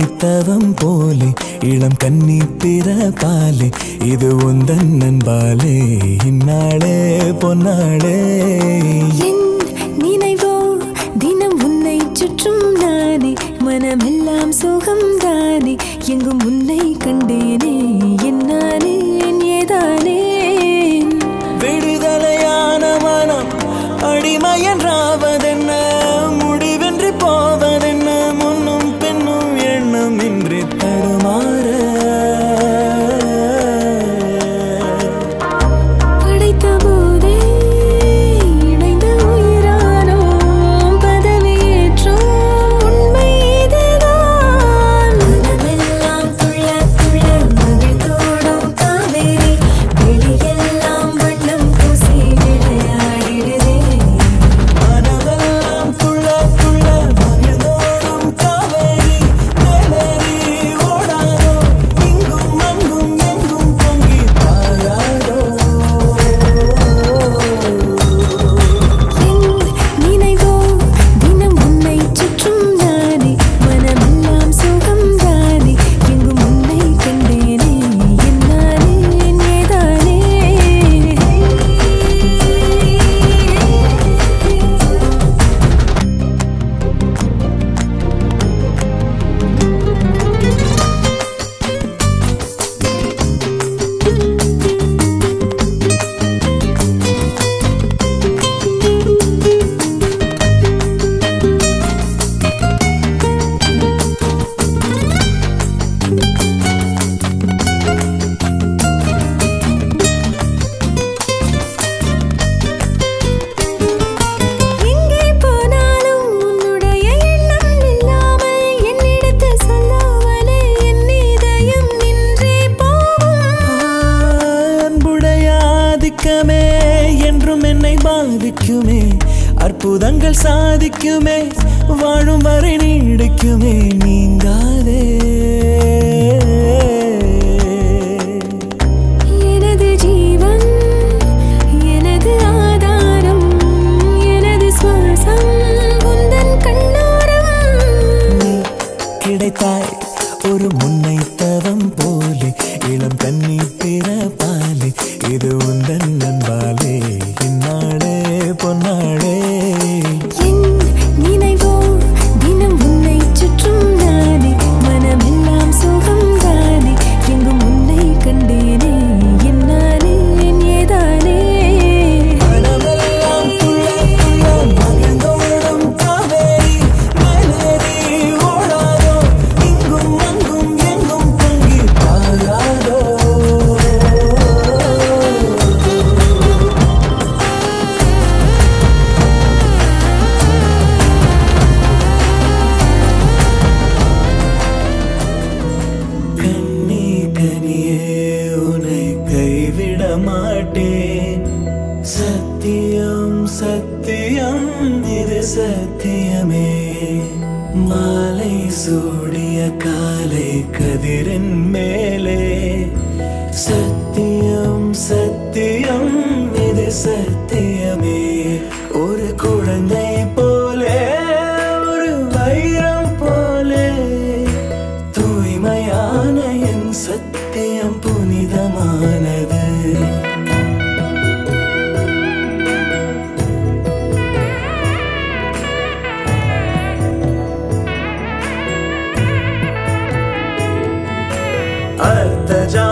தவம் போலே இளம் கன்னி பிறப்பாலே இது உந்தன் நண்பாலே இந்நாளே பொன்னாளே என் நினைவோ தினம் உன்னை சுற்றும் நானே மனமெல்லாம் சுகம் தானே எங்கும் உன்னை கண்டேனே என்னானே ஏதானே விடுதலையான மனம் அடிமையன்றாவதென்ன முடிவின்றி போவதென்ன முன்னும் பின்னும் எண்ணம் இன்றி தடுமாற படைத்த போதே இணைந்த உயிரானோம் பதவியேற்றோம் உண்மை இதுதான் மனமெல்லாம் துள்ள துள்ள மகிழ்ந்தோடும் காவேரி வெளியெல்லாம் வண்ணம் பூசி விளையாடிடுதே மனதெல்லாம் துள்ள துள்ள மகிழ்ந்தோடும் காவேரி மேலேறி ஓடாதோ இங்கும் அங்கும் எங்கும் பொங்கி பாயாதோ என் நினைவோ தினம் உன்னை சுற்றும் நானே மனமெல்லாம் சுகம் தானே எங்கும் உன்னை கண்டேனே என்னானே ஏதானே எங்கே போனாலும் உன்னுடைய எண்ணம் இல்லாமல் என்னிடத்தில் சொல்லாமலே என் இதயம் நின்றே போகும் அன்புடைய ஆதிக்கமே என்றும் என்னை பாதிக்குமே அற்புதங்கள் சாதிக்குமே வாழும் வரை நீடிக்குமே நீங்காதே எனது ஜீவன் எனது ஆதாரம் எனது சுவாசம் உந்தன் கண்ணோரம் நீ கிடைத்தாய் ஒரு முன்னை தவம் போலே இளம் கன்னி பிறப்பாலே இது உந்தன் நண்பாலே இந்நாளே பொன்னாளே என் நினைவோ தினம் உன்னை சுற்றும் நானே மனமெல்லாம் சுகம் தானே எங்கும் உன்னை கண்டேனே என்னானே ஏதானே மனமெல்லாம் துள்ள துள்ள மகிழ்ந்தோடும் காவேரி மேலேறி ஓடாதோ இங்கும் அங்கும் எங்கும் பொங்கி பாராதோ கண்ணி கனியே உன்னை கைவிட மாட்டேன் சத்தியம் சத்தியம் இது சத்தியமே மாலை சூடிய காலை கதிரின் மேலே சத்தியம் சத்தியம் இது சத்தியமே ஒரு குழந்தை போலே ஒரு வைரம் போலே தூய்மையான என் சத்தியம் புனிதமானது அர்த்த